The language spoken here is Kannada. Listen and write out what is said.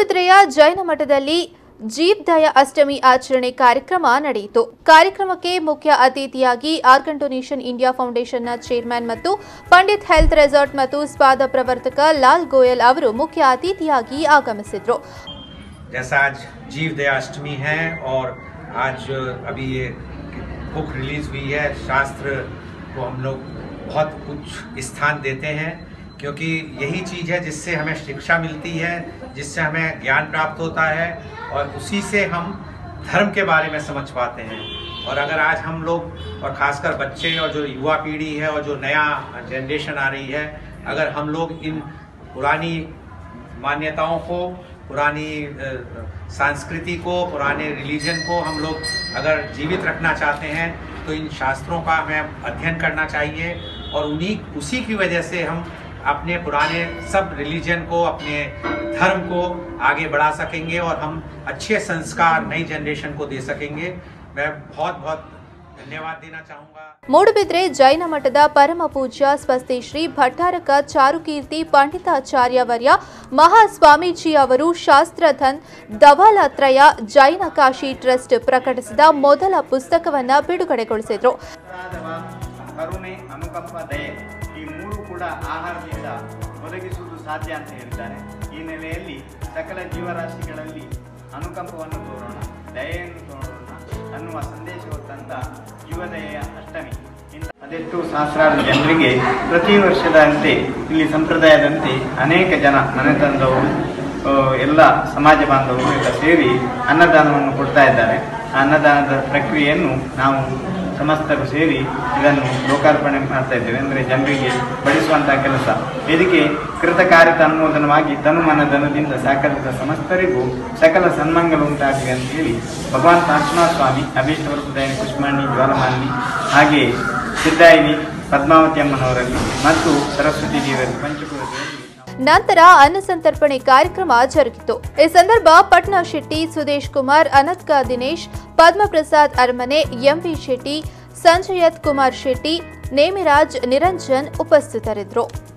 ಮೂಡುಬಿದ್ರೆಯ ಜೈನ ಮಠದಲ್ಲಿ ಜೀವ್ದಯ ಅಷ್ಟಮಿ ಆಚರಣೆ ಕಾರ್ಯಕ್ರಮ ನಡೆಯಿತು ಕಾರ್ಯಕ್ರಮಕ್ಕೆ ಮುಖ್ಯ ಅತಿಥಿಯಾಗಿ ಆರ್ಗನ್ ಡೊನೇಷನ್ ಇಂಡಿಯಾ ಫೌಂಡೇಶನ್ನ ಚೇರ್ಮನ್ ಮತ್ತು ಪಂಡಿತ್ ಹೆಲ್ತ್ ರೆಸಾರ್ಟ್ ಮತ್ತು ಸ್ಪಾದ ಪ್ರವರ್ತಕ ಲಾಲ್ ಗೋಯಲ್ ಅವರು ಮುಖ್ಯ ಅತಿಥಿಯಾಗಿ ಆಗಮಿಸಿದ್ರು जैसा आज जीव दया अष्टमी है और आज अभी ये बुक रिलीज हुई है शास्त्र को हम लोग बहुत कुछ स्थान देते हैं क्योंकि यही चीज़ है जिससे हमें शिक्षा मिलती है जिससे हमें ज्ञान प्राप्त होता है और उसी से हम धर्म के बारे में समझ पाते हैं और अगर आज हम लोग और खासकर बच्चे और जो युवा पीढ़ी है और जो नया जनरेशन आ रही है अगर हम लोग इन पुरानी मान्यताओं को पुरानी अ, संस्कृति को पुराने रिलीजन को हम लोग अगर जीवित रखना चाहते हैं तो इन शास्त्रों का हमें अध्ययन करना चाहिए और उन्हीं उसी की वजह से हम अपने पुराने सब रिलीजन को अपने धर्म को आगे बढ़ा सकेंगे और हम अच्छे संस्कार नई जनरेशन को दे सकेंगे मैं बहुत बहुत धन्यवाद देना चाहूँगा ಮೂಡುಬಿದ್ರೆ ಜೈನ ಮಠದ ಪರಮ ಪೂಜ್ಯ ಸ್ವಸ್ತಿ ಶ್ರೀ ಭಟ್ಟಾರಕ ಚಾರುಕೀರ್ತಿ ಪಂಡಿತಾಚಾರ್ಯವರ್ಯ ಮಹಾಸ್ವಾಮೀಜಿ ಅವರು ಶಾಸ್ತ್ರಧನ್ ಧವಲತ್ರಯ ಜೈನ ಕಾಶಿ ಟ್ರಸ್ಟ್ ಪ್ರಕಟಿಸಿದ ಮೊದಲ ಪುಸ್ತಕವನ್ನು ಬಿಡುಗಡೆಗೊಳಿಸಿದರು ಅಪರಾಧವ ಕರುಣೆ ಅನುಕಂಪ ದಯೆ ಈ ಮೂರು ಕೂಡ ಆಹಾರದಿಂದ ಒದಗಿಸುವುದು ಸಾಧ್ಯ ಅಂತ ಹೇಳಿದ್ದಾರೆ ಈ ನೆಲೆಯಲ್ಲಿ ಸಕಲ ಜೀವರಾಶಿಗಳಲ್ಲಿ ಅನುಕಂಪವನ್ನು ತೋರೋಣ ದಯೆಯನ್ನು ತೋರೋಣ ಅನ್ನುವ ಸಂದೇಶ ಹೊತ್ತಂತ ಜೀವದಯೆಯ ಅಷ್ಟಮಿ ಇಂಥ ಅದೆಷ್ಟು ಸಹಸ್ರಾರು ಜನರಿಗೆ ಪ್ರತಿ ವರ್ಷದಂತೆ ಇಲ್ಲಿ ಸಂಪ್ರದಾಯದಂತೆ ಅನೇಕ ಜನ ಮನೆತನದವರು ಆ, ಎಲ್ಲ ಸಮಾಜ ಬಾಂಧವರು ಎಲ್ಲ ಸೇರಿ ಅನ್ನದಾನವನ್ನು ಕೊಡ್ತಾ ಇದ್ದಾರೆ ಆ ಅನ್ನದಾನದ ಪ್ರಕ್ರಿಯೆಯನ್ನು ನಾವು ಸಮಸ್ತರು ಸೇರಿ ಇದನ್ನು ಲೋಕಾರ್ಪಣೆ ಮಾಡ್ತಾ ಇದ್ದೇವೆ ಅಂದರೆ ಜನರಿಗೆ ಬಡಿಸುವಂತಹ ಕೆಲಸ ಇದಕ್ಕೆ ಕೃತಕಾರ್ಯತ ಅನುಮೋದನವಾಗಿ ತನುಮನಧನದಿಂದ ಸಾಕಲಿದ ಸಮಸ್ತರಿಗೂ ಸಕಲ ಸನ್ಮಂಗಲ ಉಂಟಾಗಲಿ ಅಂತ ಹೇಳಿ ಭಗವಾನ್ ಕಾಂಚನಾಥ ಸ್ವಾಮಿ ಅಭೀಷ್ಟವರ್ಪದಾಯಿನಿ ಕುಷ್ಮಾಂಡಿ ಜ್ವಾಲಮಾಲಿನಿ ಹಾಗೆ ಸಿದ್ದಾಯಿನಿ ಪದ್ಮಾವತಿ ಅಮ್ಮನವರಲ್ಲಿ ಮತ್ತು ಸರಸ್ವತಿ ದೇವರಲ್ಲಿ ಪಂಚಕೂಲದಲ್ಲಿ ನಂತರ ಅನ್ನಸಂತರ್ಪಣೆ ಕಾರ್ಯಕ್ರಮ ಜರುಗಿತು ಈ ಸಂದರ್ಭ ಪಟ್ನಾ ಶೆಟ್ಟಿ ಸುದೇಶ್ ಕುಮಾರ್ ಅನತ್ಕ ದಿನೇಶ್ ಪದ್ಮಪ್ರಸಾದ್ ಅರಮನೆ ಎಂವಿ ಶೆಟ್ಟಿ ಸಂಜಯತ್ ಕುಮಾರ್ ಶೆಟ್ಟಿ ನೇಮಿರಾಜ್ ನಿರಂಜನ್ ಉಪಸ್ಥಿತರಿದ್ದರು